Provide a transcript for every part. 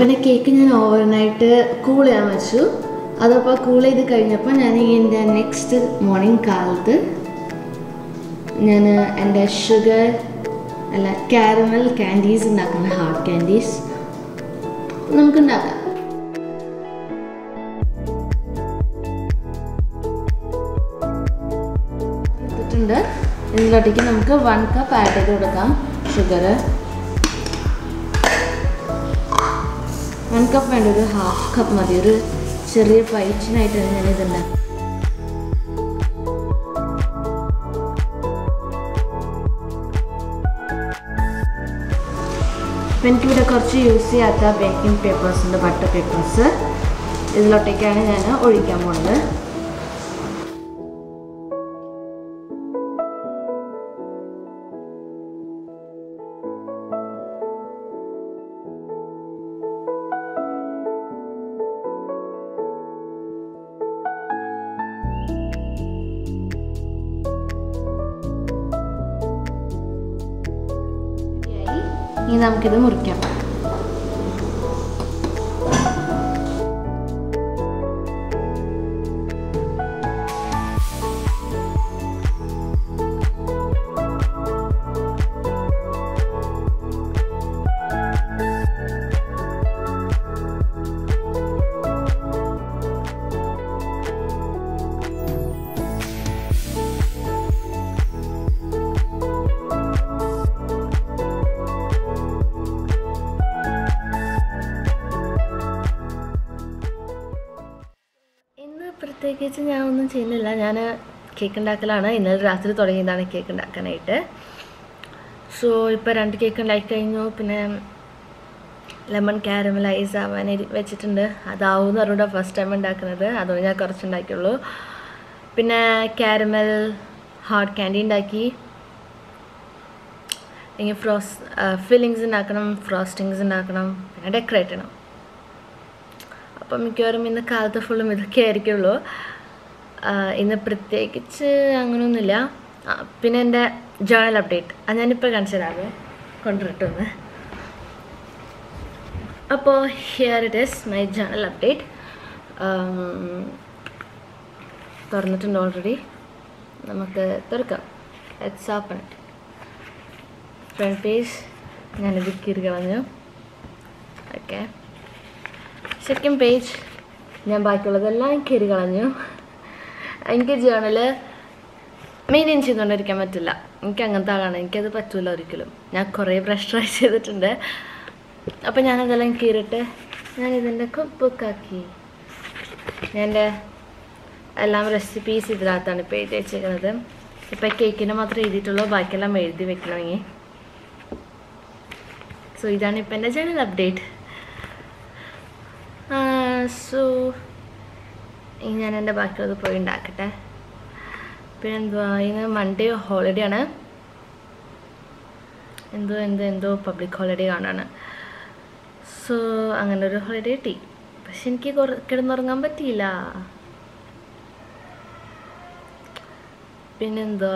പിന്നെ കേക്ക് ഞാൻ overnight cool ചെയ്യാൻ വെച്ചു അതപ്പോൾ കൂൾ ചെയ്ത് കഴിഞ്ഞപ്പോൾ ഞാൻ എൻ്റെ നെക്സ്റ്റ് മോർണിംഗ് കാലത്ത് ഞാൻ എൻ്റെ ഷുഗർ അല്ല കാരമൽ ക്യാൻഡീസ് ഉണ്ടാക്കുന്ന ഹാർഡ് ക്യാൻഡീസ് നമുക്ക് ഉണ്ടാക്കാം എടുത്തിട്ടുണ്ട് ഇതിലോട്ടേക്ക് നമുക്ക് വൺ കപ്പ് ആഡ് ചെയ്ത് കൊടുക്കാം ഷുഗർ വൺ കപ്പ് വേണ്ട ഒരു ഹാഫ് കപ്പ് മതി ഒരു ചെറിയ പൈച്ചിനായിട്ടാണ് ഞാൻ ഇതുണ്ടാക്കുക അപ്പം എനിക്കിവിടെ കുറച്ച് യൂസ് ചെയ്യാത്ത ബേക്കിംഗ് പേപ്പേഴ്സ് ഉണ്ട് ബട്ടർ പേപ്പേഴ്സ് ഇതിലോട്ടേക്കാണ് ഞാൻ ഒഴിക്കാൻ പോകുന്നത് റെഡിയായി. ഇനി നമുക്കിത് മുറിക്കാം ഇന്ന് പ്രത്യേകിച്ച് ഞാൻ ഒന്നും ചെയ്യുന്നില്ല ഞാൻ കേക്ക് ഉണ്ടാക്കലാണ് ഇന്നലെ രാത്രി തുടങ്ങിയതാണ് കേക്ക് ഉണ്ടാക്കാനായിട്ട് സോ ഇപ്പോൾ രണ്ട് കേക്ക് ഉണ്ടാക്കി കഴിഞ്ഞു പിന്നെ ലെമൺ കാരമലൈസ് ആവാൻ ഇരി- വെച്ചിട്ടുണ്ട് അതാവും അറിഞ്ഞൂടെ ഫസ്റ്റ് ടൈം ഉണ്ടാക്കുന്നത് അതുകൊണ്ട് ഞാൻ കുറച്ച് ഉണ്ടാക്കിയുള്ളൂ പിന്നെ കാരമൽ ഹാർഡ് ക്യാൻഡി ഉണ്ടാക്കി ഇനി ഫ്രോസ് ഫില്ലിങ്സ് ഉണ്ടാക്കണം ഫ്രോസ്റ്റിങ്സ് ഉണ്ടാക്കണം പിന്നെ ഡെക്കറേറ്റ് ചെയ്യണം അപ്പം മിക്കവാറും ഇന്ന് കാലത്ത് ഫുള്ളും ഇതൊക്കെ ആയിരിക്കുള്ളൂ ആഹ് ഇന്ന് പ്രത്യേകിച്ച് അങ്ങനെയൊന്നുമില്ല ആ, പിന്നെ എൻ്റെ ജേണൽ അപ്ഡേറ്റ് അത് ഞാനിപ്പോൾ കാണിച്ചു തരാമേ കൊണ്ടുവരട്ടൊന്ന് അപ്പോൾ here it is my journal update തുറന്നിട്ടുണ്ട് ഓൾറെഡി നമുക്ക് തുറക്കാം let's open it front page ഞാനിത് കീറി കളഞ്ഞു ഓക്കെ സെക്കൻഡ് പേജ് ഞാൻ ബാക്കിയുള്ളതെല്ലാം കയറി കളഞ്ഞു എനിക്ക് ജേണല് മെയിൻറ്റെയിൻ ചെയ്തുകൊണ്ടിരിക്കാൻ പറ്റില്ല എനിക്ക് അങ്ങനത്തെ ആളാണ് എനിക്കത് പറ്റൂല ഒരിക്കലും ഞാൻ കുറേ ബ്രഷ് ട്രൈ ചെയ്തിട്ടുണ്ട് അപ്പം ഞാനതെല്ലാം കീറിയിട്ട് ഞാൻ ഇതിൻ്റെ കുക്ക് ബുക്കാക്കി ഞാൻ എൻ്റെ എല്ലാം റെസിപ്പീസ് ഇതിനകത്താണ് ഇപ്പോൾ എഴുതി വെച്ചേക്കുന്നത് ഇപ്പം കേക്കിന് മാത്രമേ എഴുതിയിട്ടുള്ളൂ ബാക്കിയെല്ലാം എഴുതി വെക്കണമെങ്കിൽ സോ ഇതാണ് ഇപ്പം എൻ്റെ ജേണൽ അപ്ഡേറ്റ് സോ ഇനി ഞാൻ എൻ്റെ ബാക്കിയുള്ളത് പോയി ഉണ്ടാക്കട്ടെ പിന്നെ എന്തുവാ ഇന്ന് മൺഡേ ഹോളിഡേ ആണ് എന്തോ എന്തോ എന്തോ പബ്ലിക് ഹോളിഡേ കാണാണ് സോ അങ്ങനെ ഒരു ഹോളിഡേ കിട്ടി പക്ഷെ എനിക്ക് കുറ കിടന്നുറങ്ങാൻ പറ്റിയില്ല പിന്നെന്താ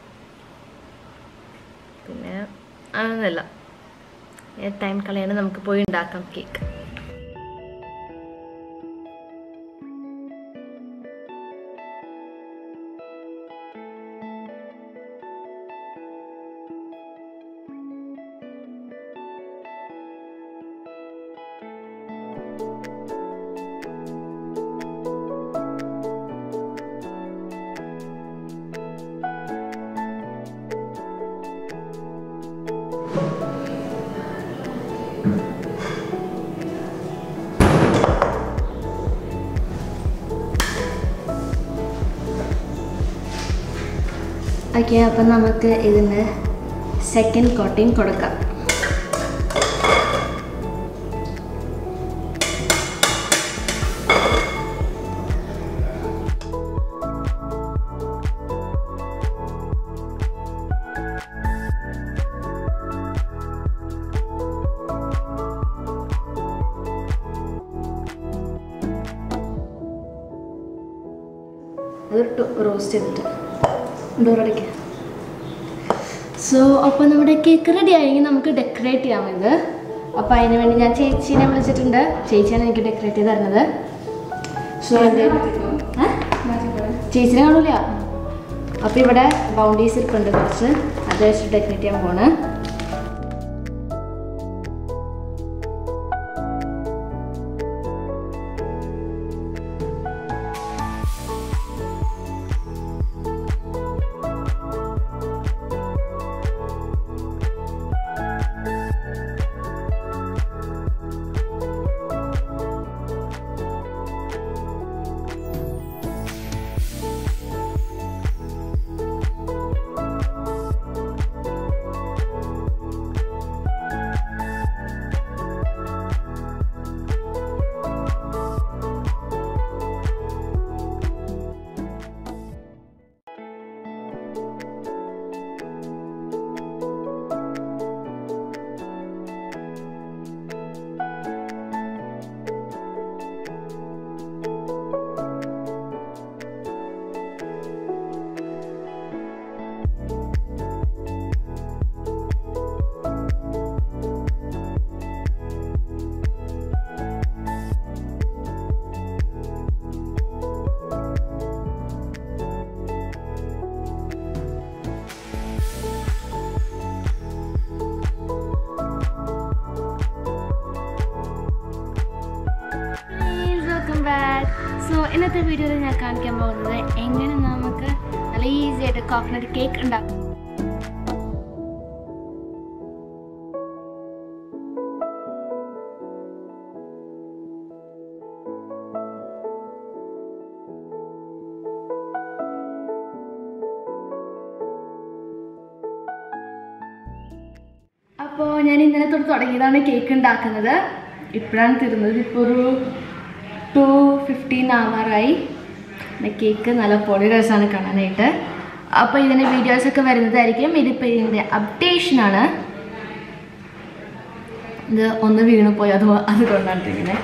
പിന്നെ അങ്ങനെയല്ല ടൈം കളയാണ്ട് നമുക്ക് പോയി ഉണ്ടാക്കാം കേക്ക് ഓക്കെ അപ്പം നമുക്ക് ഇതിന് സെക്കൻഡ് കോട്ടിങ് കൊടുക്കാം അത് റോസ്റ്റ് ചെയ്തിട്ട് ഡോറടിക്കുക സോ അപ്പോൾ നമ്മുടെ കേക്ക് റെഡി ആയെങ്കിൽ നമുക്ക് ഡെക്കറേറ്റ് ചെയ്യാം ഇത് അപ്പോൾ അതിന് വേണ്ടി ഞാൻ ചേച്ചീനെ വിളിച്ചിട്ടുണ്ട് ചേച്ചിയാണ് എനിക്ക് ഡെക്കറേറ്റ് ചെയ്ത് തരുന്നത് സോ ചേച്ചിനെ കാണൂല അപ്പോൾ ഇവിടെ ബൗണ്ടീസ് ഇരിപ്പുണ്ട് കുറച്ച് അത് വെച്ചിട്ട് ഡെക്കറേറ്റ് ചെയ്യാൻ പോണ് വെൽക്കം ബാക്ക് സോ ഇന്നത്തെ വീഡിയോയിൽ ഞാൻ കാണിക്കാൻ പോകുന്നത് എങ്ങനെ നമുക്ക് നല്ല ഈസി ആയിട്ട് കോക്കനട്ട് കേക്ക് ഉണ്ടാക്കും അപ്പോൾ ഞാൻ ഇന്നലെ തൊട്ട് തുടങ്ങിയതാണ് കേക്ക് ഉണ്ടാക്കുന്നത് ഇപ്പോഴാണ് തീർന്നത് ഇപ്പോൾ ഒരു ടു ഫിഫ്റ്റീൻ ആവാറായി കേക്ക് നല്ല പൊടി രസമാണ് കാണാനായിട്ട് അപ്പോൾ ഇതിൻ്റെ വീഡിയോസൊക്കെ വരുന്നതായിരിക്കും ഇതിപ്പോൾ ഇതിൻ്റെ അപ്ഡേഷനാണ് ഇത് ഒന്ന് വീണു പോയി അത് അതുകൊണ്ടാണ് ഇങ്ങനെ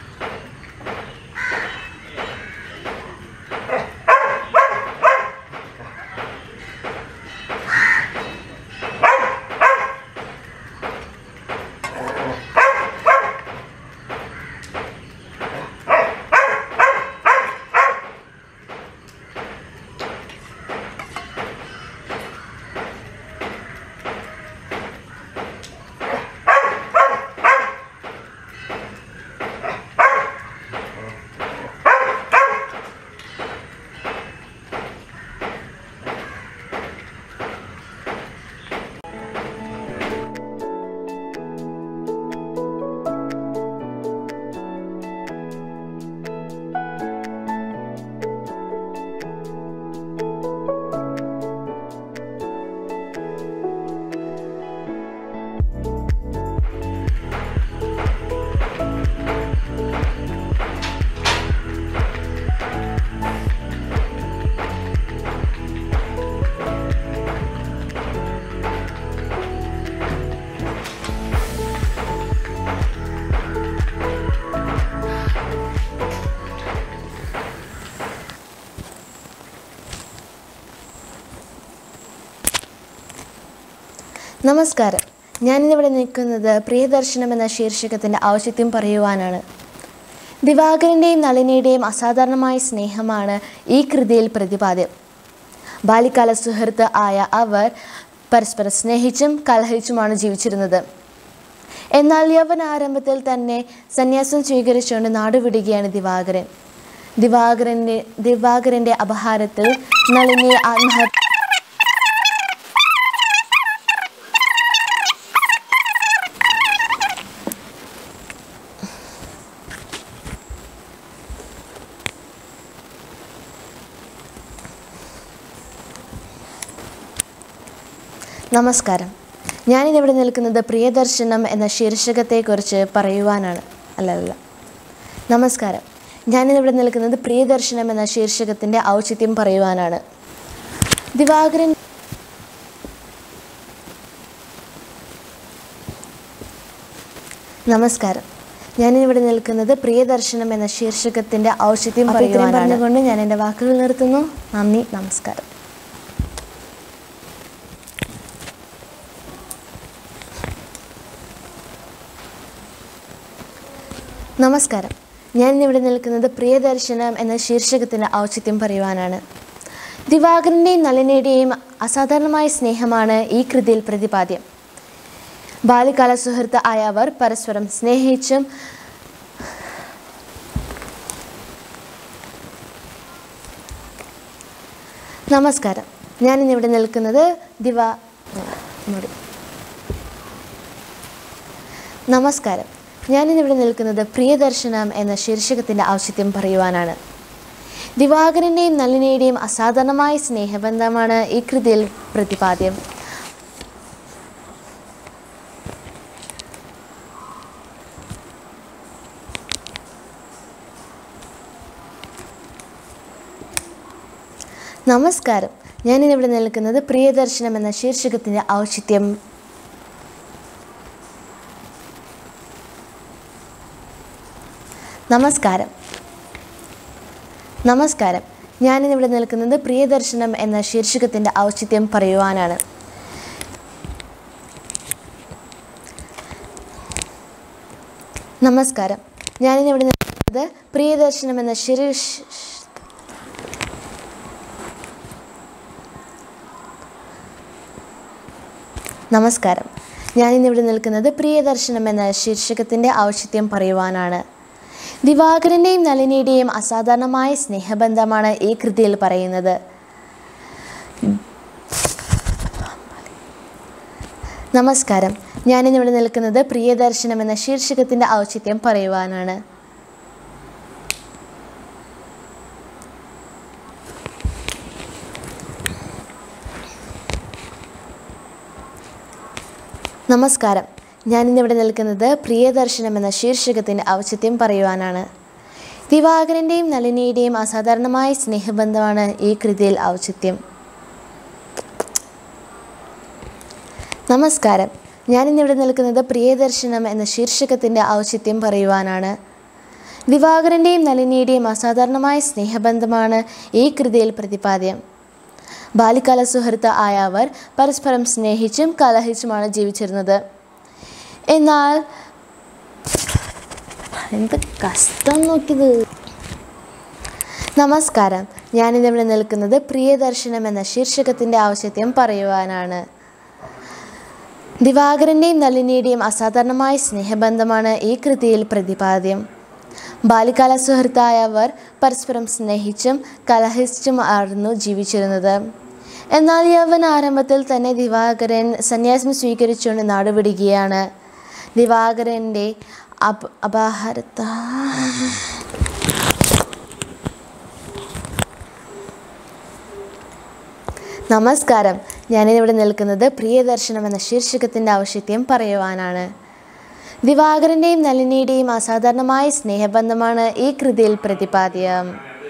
നമസ്കാരം ഞാനിന്നിവിടെ നിൽക്കുന്നത് പ്രിയദർശനം എന്ന ശീർഷകത്തിൻ്റെ ഔചിത്യം പറയുവാനാണ് ദിവാകരൻ്റെയും നളിനിയുടെയും അസാധാരണമായ സ്നേഹമാണ് ഈ കൃതിയിൽ പ്രതിപാദ്യം ബാല്യകാല സുഹൃത്ത് ആയ അവർ പരസ്പരം സ്നേഹിച്ചും കലഹിച്ചുമാണ് ജീവിച്ചിരുന്നത് എന്നാൽ യവൻ ആരംഭത്തിൽ തന്നെ സന്യാസം സ്വീകരിച്ചുകൊണ്ട് നാടുവിടുകയാണ് ദിവാകരൻ ദിവാകരൻ്റെ ദിവാകരൻ്റെ അപഹാരത്തിൽ നളിനി ആത്മഹത്യ നമസ്കാരം ഞാനിന്നിവിടെ നിൽക്കുന്നത് പ്രിയദർശനം എന്ന ശീർഷകത്തെക്കുറിച്ച് പറയുവാനാണ് അല്ലല്ല നമസ്കാരം ഞാനിന്നിവിടെ നിൽക്കുന്നത് പ്രിയദർശനം എന്ന ശീർഷകത്തിൻ്റെ ഔചിത്യം പറയുവാനാണ് ദിവാകരൻ നമസ്കാരം ഞാനിവിടെ നിൽക്കുന്നത് പ്രിയദർശനം എന്ന ശീർഷകത്തിൻ്റെ ഔചിത്യം പറയുവാനാണ് പറഞ്ഞുകൊണ്ട് ഞാൻ എൻ്റെ വാക്കുകൾ നിർത്തുന്നു നന്ദി നമസ്കാരം നമസ്കാരം ഞാൻ ഇന്നിവിടെ നിൽക്കുന്നത് പ്രിയദർശനം എന്ന ശീർഷകത്തിൻ്റെ ഔചിത്യം പറയുവാനാണ് ദിവാകരൻ്റെയും നളിനിയുടെയും അസാധാരണമായ സ്നേഹമാണ് ഈ കൃതിയിൽ പ്രതിപാദ്യം ബാല്യകാല സുഹൃത്ത് ആയ അവർ പരസ്പരം സ്നേഹിച്ചും നമസ്കാരം ഞാൻ ഇന്നിവിടെ നിൽക്കുന്നത് ദിവാ മതി. നമസ്കാരം ഞാനിന്നിവിടെ നിൽക്കുന്നത് പ്രിയദർശനം എന്ന ശീർഷകത്തിൻ്റെ ഔചിത്യം പറയുവാനാണ് ദിവാകരൻ്റെയും നളിനിയുടെയും അസാധാരണമായ സ്നേഹബന്ധമാണ് ഈ കൃതിയിൽ പ്രതിപാദ്യം നമസ്കാരം ഞാനിന്നിവിടെ നിൽക്കുന്നത് പ്രിയദർശനം എന്ന ശീർഷകത്തിൻ്റെ ഔചിത്യം നമസ്കാരം നമസ്കാരം ഞാനിന്നിവിടെ നിൽക്കുന്നത് പ്രിയദർശനം എന്ന ശീർഷകത്തിൻ്റെ ഔചിത്യം പറയുവാനാണ് നമസ്കാരം ഞാനിന്നിവിടെ നിൽക്കുന്നത് പ്രിയദർശനം എന്ന ശീർഷ നമസ്കാരം ഞാനിന്നിവിടെ നിൽക്കുന്നത് പ്രിയദർശനം എന്ന ശീർഷകത്തിൻ്റെ ഔചിത്യം പറയുവാനാണ് ദിവാകരൻ്റെയും നളിനിയുടെയും അസാധാരണമായ സ്നേഹബന്ധമാണ് ഈ കൃതിയിൽ പറയുന്നത് നമസ്കാരം ഞാനിന്നിവിടെ നിൽക്കുന്നത് പ്രിയദർശനം എന്ന ശീർഷകത്തിൻ്റെ ഔചിത്യം പറയുവാനാണ് നമസ്കാരം ഞാനിന്നിവിടെ നിൽക്കുന്നത് പ്രിയദർശനം എന്ന ശീർഷകത്തിൻ്റെ ഔചിത്യം പറയുവാനാണ് ദിവാകരൻ്റെയും നളിനിയുടെയും അസാധാരണമായ സ്നേഹബന്ധമാണ് ഈ കൃതിയിൽ ഔചിത്യം നമസ്കാരം ഞാനിന്നിവിടെ നിൽക്കുന്നത് പ്രിയദർശനം എന്ന ശീർഷകത്തിൻ്റെ ഔചിത്യം പറയുവാനാണ് ദിവാകരൻ്റെയും നളിനിയുടെയും അസാധാരണമായ സ്നേഹബന്ധമാണ് ഈ കൃതിയിൽ പ്രതിപാദ്യം ബാല്യകാല സുഹൃത്ത് ആയ അവർ പരസ്പരം സ്നേഹിച്ചും കലഹിച്ചുമാണ് ജീവിച്ചിരുന്നത് എന്നാൽ എന്ത് കഷ്ടം നോക്കിയത് നമസ്കാരം ഞാനിന്നിവിടെ നിൽക്കുന്നത് പ്രിയദർശനം എന്ന ശീർഷകത്തിൻ്റെ ഔചിത്യം പറയുവാനാണ് ദിവാകരൻ്റെയും നളിനിയുടെയും അസാധാരണമായ സ്നേഹബന്ധമാണ് ഈ കൃതിയിൽ പ്രതിപാദ്യം ബാല്യകാല സുഹൃത്തായ അവർ പരസ്പരം സ്നേഹിച്ചും കലഹിച്ചും ആയിരുന്നു ജീവിച്ചിരുന്നത് എന്നാൽ യവൻ ആരംഭത്തിൽ തന്നെ ദിവാകരൻ സന്യാസം സ്വീകരിച്ചുകൊണ്ട് നാടുവിടുകയാണ് ദിവാകരൻ്റെ അപ അപഹാരത്ത നമസ്കാരം ഞാനിവിടെ നിൽക്കുന്നത് പ്രിയദർശനം എന്ന ശീർഷകത്തിൻ്റെ ഔചിത്യം പറയുവാനാണ് ദിവാകരൻ്റെയും നളിനിയുടെയും അസാധാരണമായ സ്നേഹബന്ധമാണ് ഈ കൃതിയിൽ പ്രതിപാദ്യം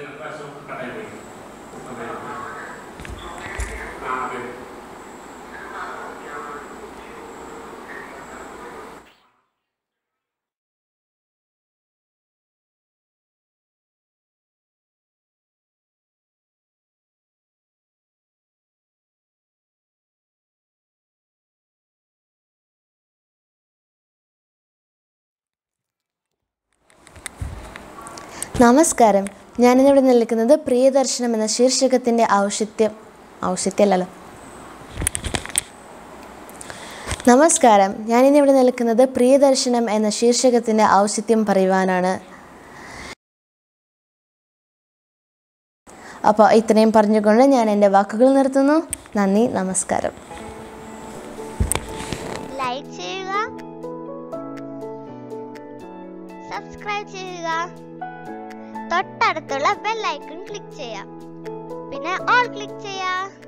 നമസ്കാരം ഞാനിന്നിവിടെ നിൽക്കുന്നത് പ്രിയദർശനം എന്ന ശീർഷകത്തിൻ്റെ ഔഷിത്യം ഔഷിത്യമല്ലല്ലോ നമസ്കാരം ഞാനിന്നിവിടെ നിൽക്കുന്നത് പ്രിയദർശനം എന്ന ശീർഷകത്തിൻ്റെ ഔഷിത്യം പറയുവാനാണ് അപ്പോൾ ഇത്രയും പറഞ്ഞുകൊണ്ട് ഞാൻ എൻ്റെ വാക്കുകൾ നിർത്തുന്നു നന്ദി നമസ്കാരം ലൈക്ക് ചെയ്യുക സബ്സ്ക്രൈബ് ചെയ്യുക തൊട്ടടുത്തുള്ള ബെൽ ഐക്കൺ ക്ലിക്ക് ചെയ്യാം പിന്നെ ഓൾ ക്ലിക്ക് ചെയ്യാം